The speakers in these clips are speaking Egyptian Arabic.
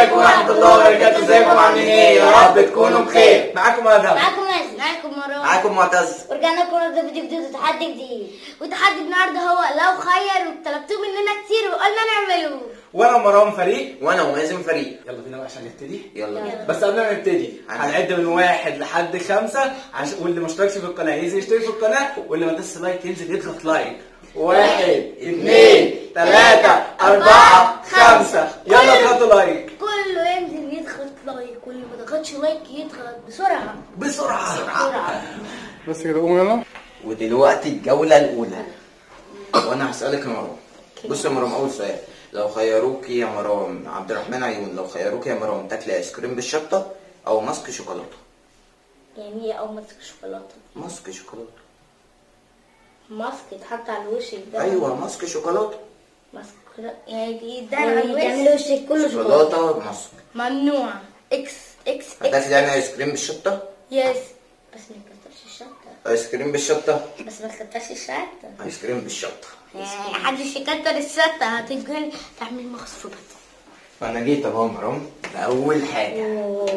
عليكم ورحمة الله وبركاته ازيكم عاملين ايه يا رب تكونوا بخير معاكم ادهم معاكم مازن معاكم مروان معاكم معتز ورجعنا لكم النهارده فيديو جديد وتحدي جديد وتحدي النهارده هو لو خير وطلبتوه مننا كتير وقلنا نعمله وانا مروان فريق وانا ومازن فريق يلا بينا بقى عشان نبتدي يلا بينا. بس قبل ما نبتدي هن- هنعد من واحد لحد خمسة عشان واللي ما اشتركش في القناة ينزل يشترك في القناة واللي ما دس لايك ينزل يضغط لايك واحد اثنين ثلاثة أربعة خمسة يلا اضغطوا لايك كله ينزل يضغط لايك واللي ما ضغطش لايك يضغط بسرعه بسرعة بسرعه بس كده قوم يلا ودلوقتي الجولة الأولى وأنا هسألك يا مروان بص يا مروان أول سؤال لو خيروك يا مروان عبد الرحمن عيون لو خيروك يا مروان تاكلي آيس كريم بالشطة أو ماسك شوكولاتة يعني ايه او ماسك شوكولاته ماسك شوكولاتة ماسك يتحط على الوش ده أيوه ماسك شوكولاتة ماسك يعني يدان على الوش تعمل وشك كله شوكولاتة ماسك ممنوع اكس اكس اكس هتاكلي يعني آيس كريم بالشطة يس بس ما تكترش الشطه آيس كريم بالشطة بس ما تكترش الشطه آيس كريم بالشطة يعني محدش يكتر الشطه هتجي تعمل مغصوبة أنا جيت أهو يا مروان لأول حاجة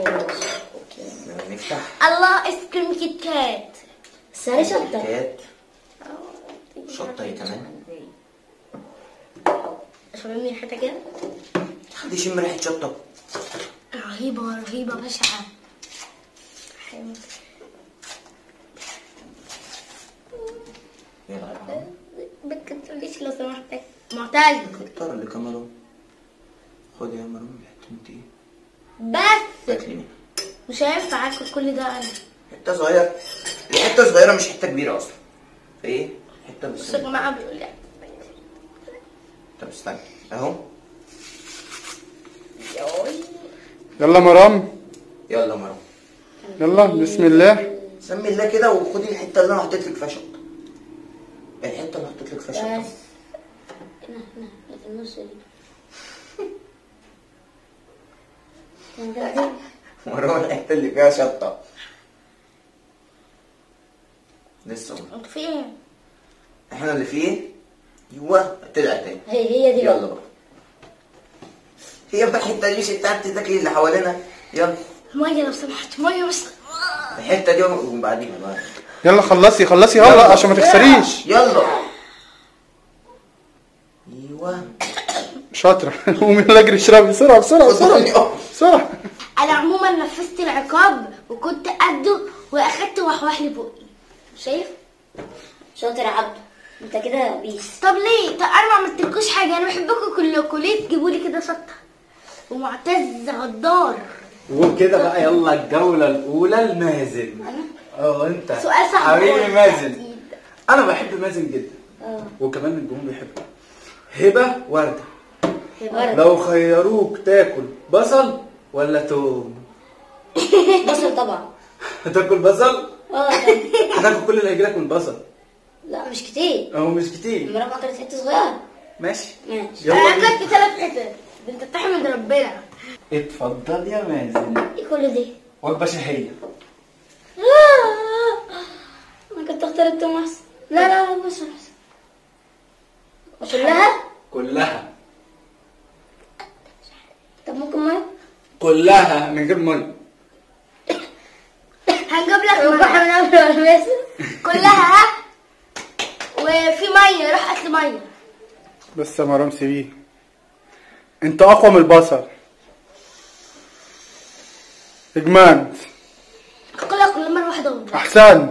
نفتح الله ايس كريم كيت كات ساري شطة كات شطة ايه كمان شباب مين حتى كده حد يشم ريحة شطة رهيبة رهيبة بشعة حلو. يلا ما تكترليش لو سمحتك معتز كتر اللي كاميرا خد يا مروان حتة انت ايه بس تاكلي منها مش هينفع اكل كل ده انا حتة صغيرة دي حتة صغيرة مش حتة كبيرة أصلا ايه حتة بس بس يا جماعة بيقول لي طب استنى أهو يلا مرام يلا مروان يلا بسم الله سمي الله كده وخدي الحتة اللي أنا حطيت لك فيها شطة الحتة اللي حطيت لك فيها شطة هنا هنا في النص دي مروان الحتة اللي فيها شطة لسه أهو. انت في ايه؟ احنا اللي فيه ايوه طلع تاني هي هي دي يلا بقى بقى هي بقى الحته دي مش بتاعت تاكلي اللي حوالينا يلا مية لو سمحت مية بس الحته دي وبعدين بقى يلا خلصي خلصي يلا عشان ما تخسريش يلا ايوه شاطرة قومي يلا اجري اشربي بسرعة بسرعة خدوني بسرعة اه بسرعة انا عموما نفذت العقاب وكنت قده واخدت وحوح لي بقي شايف؟ شاطر يا عبده انت كده بيس طب ليه؟ طب انا ما عملتلكوش حاجة انا بحبكم كلكم ليه تجيبوا لي كده شطة؟ ومعتز غدار وكده بقى يلا الجولة الأولى لمازن اه انت سؤال صعب حبيبي خالص. مازن أكيد. أنا بحب مازن جدا اه وكمان الجمهور بيحبه هبة وردة ورد لو خيروك تاكل بصل ولا توم بصل طبعا هتاكل بصل اه طبعا. هتاكل كل اللي هيجيلك من بصل لا مش كتير اهو مش كتير المرة ما كانت حتة صغيرة ماشي ماشي يلا انا بينا. اكلت ثلاث حتت ده انت بتحمد ربنا اتفضل يا مازن ايه كل دي وجبة شهية انا كنت اختار التوم احسن لا لا لا بصل بصل كلها كلها طب ممكن ميه كلها من غير ميه هنجيب لك روحها مية. من قبل ولا بس كلها ها وفي ميه روح هات لي ميه بس يا مرام سيبيه انت اقوى من البصل اجماد كلها كل مره واحده واحده احسن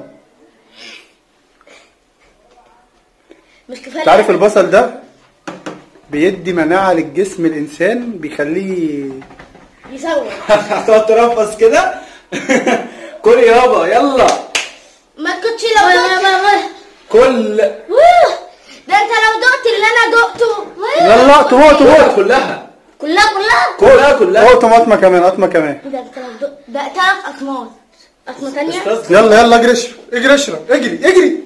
مش كفايه انت عارف البصل ده بيدي مناعة للجسم الانسان بيخليه يسوي هتقعد ترفس كده كل يابا يلا ما كنتش لو دقت كل ووه، ده انت لو دقت اللي انا دقته يلا تهوت تهوت كلها كلها كلها كلها كلها تهوت قطمة كمان قطمة كمان ده انت لو دقت ده ثلاث اطماط اطمه ثانيه استاذ يلا يلا اجري اشرب اجري اشرب اجري اجري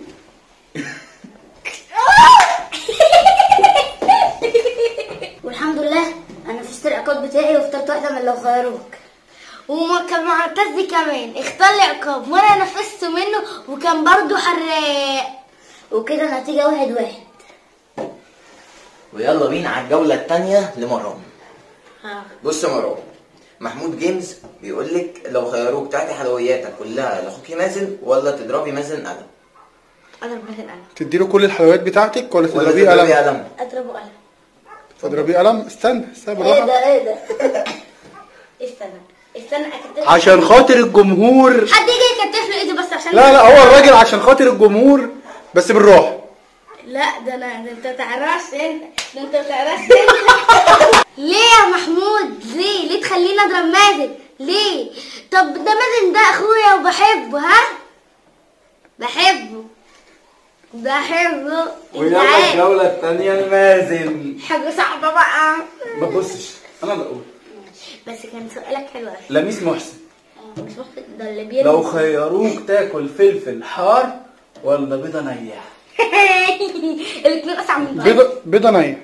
والحمد لله انا فزت العقاب بتاعي واخترت واحدة من لو خيروك وما كان معتز كمان اختار لي عقاب وانا نفذت منه وكان برضو حراق وكده نتيجة واحد واحد ويلا بينا على الجولة التانية لمروان ها بص يا مروان محمود جيمز بيقول لك لو خيروك تعطي حلوياتك كلها لاخوكي مازن ولا تضربي مازن قلم اضرب مثلا انا تديله كل الحلويات بتاعتك ولا ولا تضربيه تضربي قلم قلم اضربه قلم تضربيه قلم استنى استنى ايه بالراحه ده ايه ده استنى استنى اكتب عشان خاطر الجمهور حد يجي يكتف له ايده بس عشان لا لا هو الراجل عشان خاطر الجمهور بس بالراحه لا ده انا ده انت تعرفش انت ده انت تعرفش انت ليه يا محمود ليه ليه تخليني اضرب مازن ليه طب ده مازن ده اخويا وبحبه ها بحبه بحبه ويلا إزاي؟ الجولة التانية المازن حاجة صعبة بقى ما تبصش انا بقول بس كان سؤالك حلو أوي. لميس محسن مش مخطئ ده اللي بيرمي لو خيروك تاكل فلفل حار ولا بيضة نية الاثنين اصعب من بعض بيضه بيضه نيه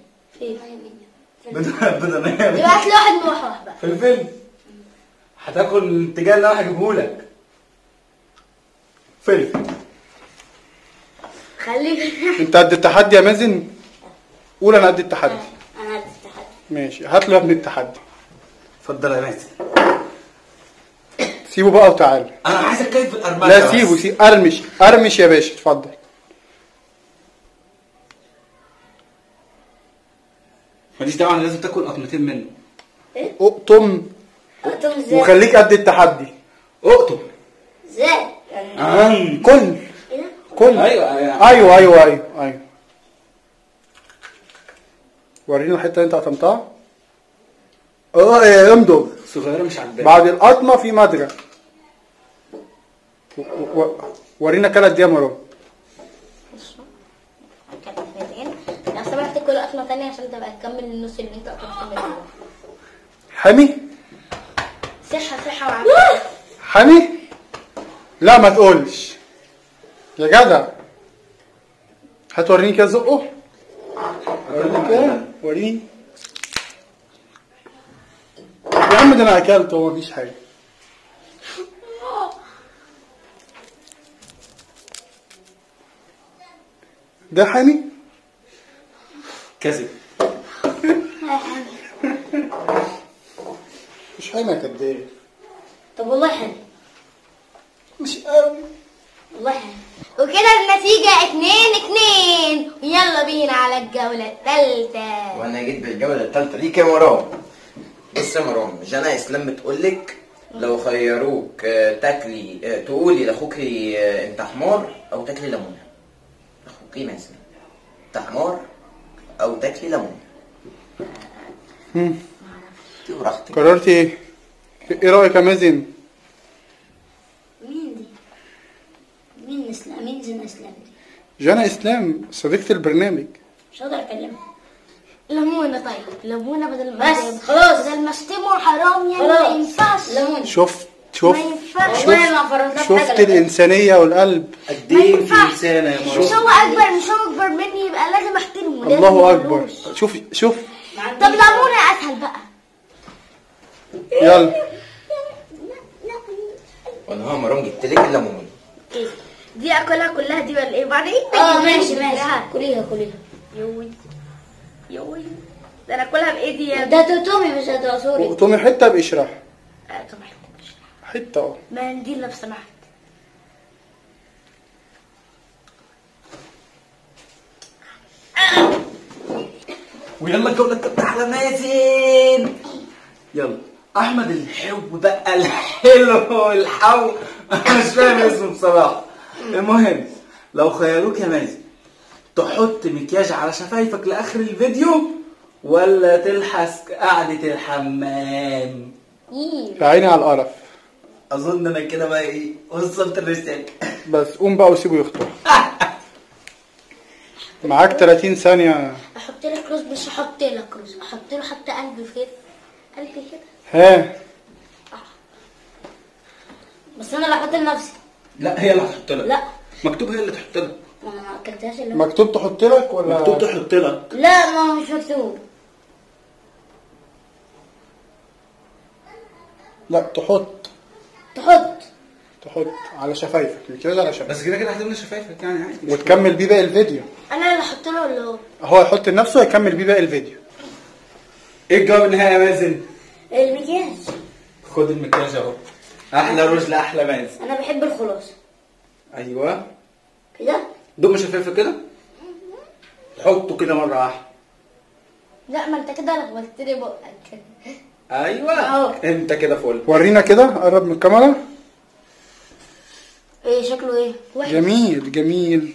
بيضة بيضة نية يبقى هات لي واحد من واحد بقى فلفل هتاكل الاتجاه اللي انا هجيبهولك فلفل خليك انت قد التحدي يا مازن قول انا قد التحدي انا الاتحاد ماشي هات له يا ابني التحدي اتفضل يا مازن سيبه بقى وتعالى انا عايزك كيف الارمله لا بس. سيبه سيب ارمش ارمش يا باشا اتفضل ماليش دعوه انا لازم تاكل قطمتين منه اقطم قلتهم ازاي وخليك قد التحدي اقطم ازاي يعني آه. كل ايه ده كل ايوه ايوه ايوه ايوه ايوه ايوه ورينا الحته اللي انت قطمتها اه يا امضغ صغيره مش عاجباني بعد القطمه في مضغه و- و- ورينا كلت دي يا مروه لو سمحت كل قطمة تانية عشان تبقى تكمل النص اللي انت قطمته منه حمي صحة صحة وعافية حمي لا ما تقولش يا جدع هتوريني كده زقه وريني كده وريني يا عم ده انا اكلته هو مفيش حاجه ده حامي كذب مش حامي يا كداب طب والله حلو مش قوي والله حلو وكده النتيجة اتنين اتنين يلا بينا على الجولة التالتة وانا جيت بالجوله الثالثه ليك يا مروان بص يا مروان جانا اسلام بتقول لك لو خيروك آه، تاكلي آه، تقولي لاخوكي آه، انت حمار او تاكلي ليمونه اخوكي مثلا انت حمار او تاكلي ليمونه مم. دي براحتك قررت ايه ايه رايك يا مازن مين دي مين اسلام مين زين اسلام دي جانا اسلام صديقه البرنامج مش هقدر اكلمها ليمونة طيب ليمونة بدل ما بس، خلاص. بدل ما اشتموا حرام يعني خلاص. ما ينفعش ليمون شفت ما شفت ينفعش والله ما فرطنا في شفت حاجه لكن- الانسانيه والقلب قد ما ايه انت ينفعش. انسانه يا مش مروه هو اكبر مش هو اكبر مني يبقى لازم احترمه لازم الله ما اكبر أقولوش. شوف شوف ما طب عنديش- ليمونة اسهل بقى يلا وانا هو مروان جبت لك الليمون ايه دي اكلها كلها دي ولا ايه بعدين اه ماشي ماشي كليها كليها يوي يوي ده انا اكلها بايدي يا ده توتومي مش ده سوري وقطمي حته بقشرها آه، طبعا حته اه منديل لو سمحت ويلا الجولة التالتة على مازن يلا احمد الحو بقى الحلو الحو انا مش فاهم اسمه بصراحة المهم لو خيروك يا مازن تحط مكياج على شفايفك لاخر الفيديو ولا تلحس قعدة الحمام يا عيني على القرف اظن انا كده بقى ايه وصلت الرسالة بس قوم بقى وسيبه يختار معاك 30 ثانيه احط لك رز مش احط لك رز احط له حتى قلب كده قلب كده ها بس انا اللي احط لنفسي لا هي اللي هتحط لك لا مكتوب هي اللي تحط لك ما انا ما اكلتهاش الا مكتوب تحط لك ولا مكتوب تحط لك لا ما هو مش مكتوب لا تحط تحط تحط على شفايفك مكياج على شفايفك بس كده كده هتملى شفايفك يعني عادي وتكمل بيه باقي الفيديو انا اللي احط له ولا هو هو يحط لنفسه ويكمل بيه باقي الفيديو ايه الجواب النهائي يا مازن؟ المكياج خد المكياج اهو احلى روج لاحلى ماز انا بحب الخلاص ايوه كده دوق مش الفلفل كده حطه كده مره واحده لا ما انت كده لخبطت لي بقك ايوه أهو. انت كده فل ورينا كده قرب من الكاميرا ايه شكله ايه جميل جميل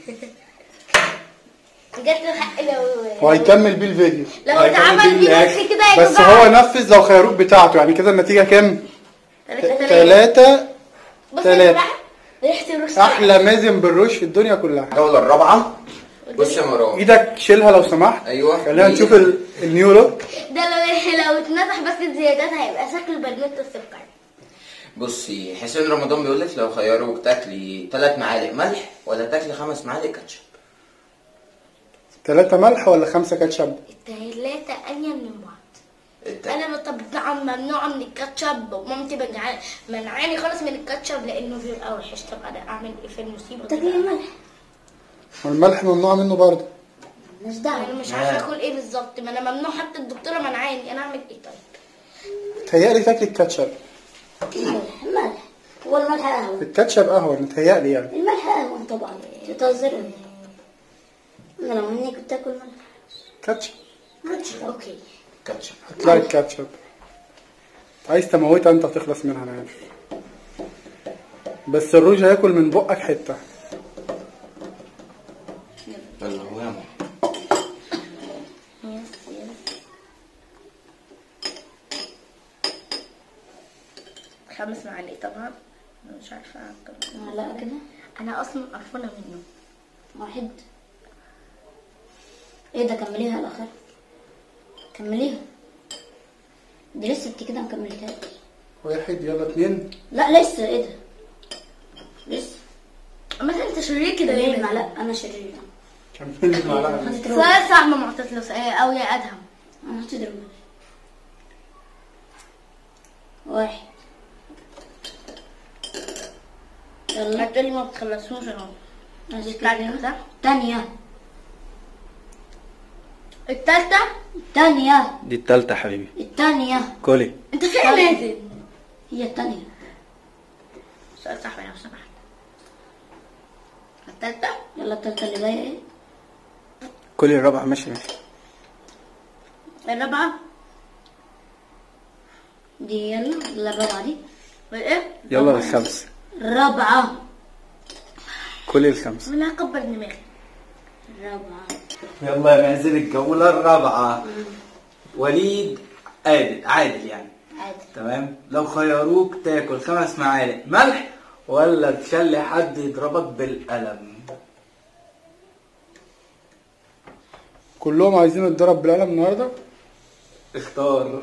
جت له حق لو وهيكمل بيه الفيديو لو هيكمل اتعمل بيه بيه الأكل. بس كده هيبقى بس هو نفذ لو خيروك بتاعته يعني كده النتيجة كام؟ ثلاثة بص تلاتة. يا جماعه ريحه الرز أحلى مازن بالرش في الدنيا كلها الجولة الرابعة بص يا مروان إيدك شيلها لو سمحت ايوه خلينا نشوف ال- النيو لوك ده لو لو اتنفح بس الزيادات هيبقى شكل برنامج السكر بصي حسين رمضان بيقول لك لو خيروك تاكلي ثلاث معالق ملح ولا تاكلي خمس معالق كاتشب ثلاثة ملح ولا خمسة كاتشب؟ التلاتة أنيل من بعض الت- أنا طبعا ممنوعة من الكاتشب ومامتي بنجع- منعاني خالص من الكاتشب لأنه بيبقى وحش طب أنا أعمل إيه في المصيبة دي تاكلي بقى؟ الملح والملح ممنوع منه برضه مالناش أنا دعوه مش عارفة آكل إيه بالظبط ما أنا ممنوع حتى الدكتورة منعاني أنا أعمل إيه طيب؟ تهيألي تاكلي الكاتشب الملح الملح هو الملح قهوه الكاتشب قهوة متهيألي يعني الملح قهوه طبعا تتهزروا انا لو اني كنت اكل ملح كاتشب أوكي كاتشب هتلاقي الكاتشب عايز تموتها انت تخلص منها انا عارف بس الروج هياكل من بقك حتة يلا هو يا ماما يس يس خمس معالق طبعا أنا مش عارفة أعمل معلقه كده أنا أصلا قرفانة منه واحد ايه ده كمليها على الاخر كمليها دي لسه انت كده مكملتهاش واحد يلا اتنين لا لسه ايه ده لسه مثلا أنت شرير كده كملي ليه؟ المعلقه انا شرير كمل المعلقة خدت روح سؤال صعب معتز لو أو يا أدهم انا هتضرب واحد يلا هتقولي ما بتخلصوش أهو ماشي بعد كده تانية التالتة التانية دي التالتة يا حبيبي التانية كلي أنت فين نازل؟ هي التانية سؤال صح لو سمحت التالتة يلا التالتة اللي جاية ايه كلي الرابعة ماشي ماشي الرابعة دي يلا يلا الرابعة دي والإيه؟ يلا الخمس الرابعة كلي الخمس ولا أكبر دماغي الرابعة يلا يا مازن الجولة الرابعة وليد عادل عادل يعني عادي تمام لو خيروك تاكل خمس معالق ملح ولا تخلي حد يضربك بالقلم كلهم عايزين يتضرب بالقلم النهارده اختار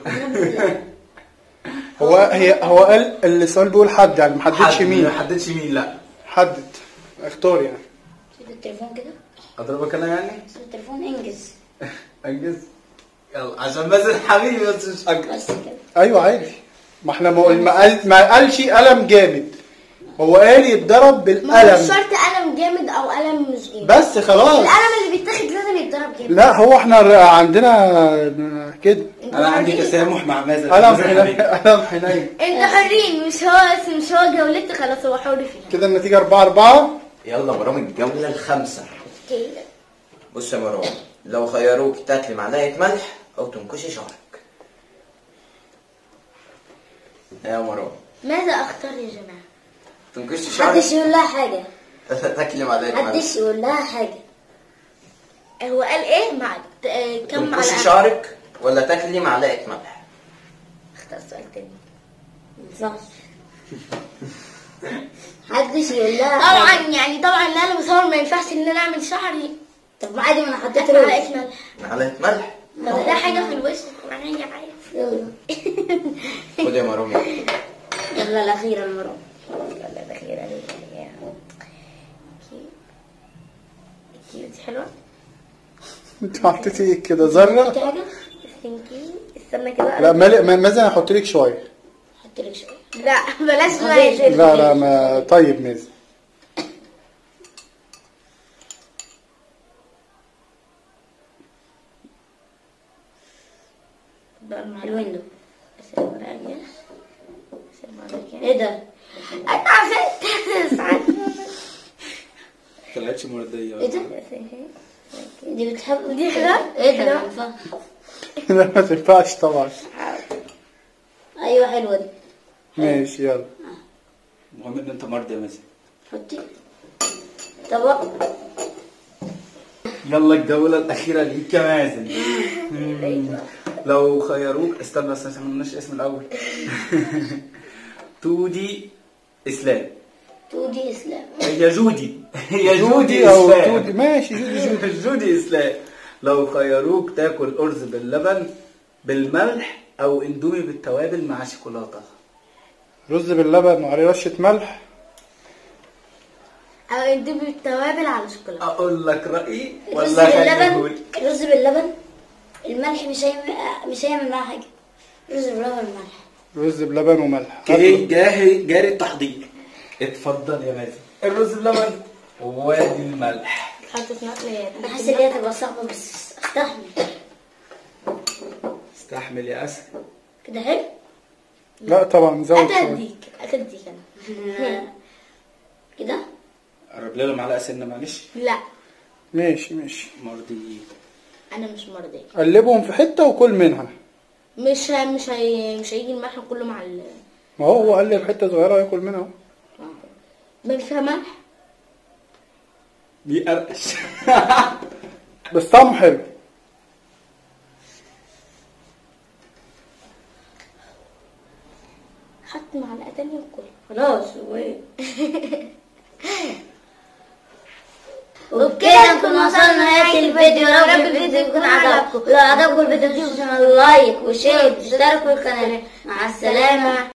هو هي هو قال السؤال بيقول حد يعني محددش حد- مين ما حددش مين لا حدد اختار يعني سيب التليفون كده اضربك انا يعني سيب التليفون انجز انجز يلا عشان مازن حبيبي بس مش اكتر بس كده ايوه عادي ما احنا ما قل- ما قال ما قالش قلم جامد هو قال يتضرب ما هو مش بالقلم شرط قلم جامد أو قلم مش جامد بس خلاص القلم اللي بيتاخد لازم يتضرب جامد لا هو احنا عندنا كده انا عندي تسامح مع مازن قلم مازن حنين حبيبي. قلم حنين انت حرين مش هو مش هو جولتي خلاص هو حر فيها كده النتيجة أربعة أربعة يلا مروان الجولة الخامسة اوكي بص يا مروان لو خيروك تاكلي معلقة ملح أو تنكشي شعرك يا مروان ماذا اختار يا جماعه تنكشي شعرك محدش يقول لها حاجة تاكلي معلقة ملح محدش يقول لها حاجة هو قال ايه مع آه، كم تنكشي معلقه شعرك ولا تاكلي معلقة ملح اختار سؤال تاني مينفعش محدش يقول لها طبعا حاجة. يعني طبعا ان انا بصور ما ينفعش ان انا اعمل شعري طب ما عادي ما انا حطيت معلقه روز ملح معلقة ملح طب ده حاجه في الوش معايا عارف يلا خد يا مروان يلا. يلا الأخيرة المرة ولا الاخيره دي هي كي- كي دي حلوه أنت حطيتي إيه كده ذرة في حاجة ثانكي استنى كده لا مالي ما- مازن هحط لك شوية حط لك شوية لا بلاش غزير. بلاش لا لا ما طيب مازن ده المعلقة. حلوين دول ايه ده؟ انا عشان ساعات طلعتش مرضية ايه ده؟ دي بتحب دي حلوة؟ ايه ده؟ حلوة؟ ما ينفعش. لا ما تنفعش طبعا ايوه حلوه دي ماشي يلا المهم ان انت مرضي يا مازن حطي طبق يلا الجولة الأخيرة ليك يا مازن مم. لو خيروك استنى بس عشان ما قلناش اسم الأول تودي إسلام تودي اسلام هي جودي هي جودي جودي او إسلام تودي ماشي جودي جودي جودي إسلام لو خيروك تاكل أرز باللبن بالملح أو اندومي بالتوابل مع شوكولاتة رز باللبن وعليه رشة ملح او اندومي بالتوابل على شوكولاته أقول لك رأيي رز ولا باللبن خليهولك رز باللبن الملح مش هيعمل مش هيعمل معاه حاجه رز باللبن الملح رز بلبن وملح جاي جاهي جاري التحضير اتفضل يا مازن الرز بلبن وادي الملح حطت نقليات انا حاسه ان هي هتبقى صعبه بس استحمل استحمل يا اسد كده حلو لا طبعا زود شوية اتديك اتديك انا كده قرب لنا معلقه سنه معلش لا ماشي ماشي مرضي انا مش مرضية قلبهم في حتة وكل منها مش ه- مش هي مش هيجي الملح كله مع ال ما هو هو قلب حتة صغيرة وياكل منها اهو ما فيها ملح بيقرقش بس طعمه حلو حط معلقة تانية وكل خلاص وايه وبكده نكون وصلنا لنهاية الفيديو يا رب الفيديو يكون عجبكم لو عجبكم الفيديو تنسوا لايك وشير وتشتركوا في القناة مع السلامة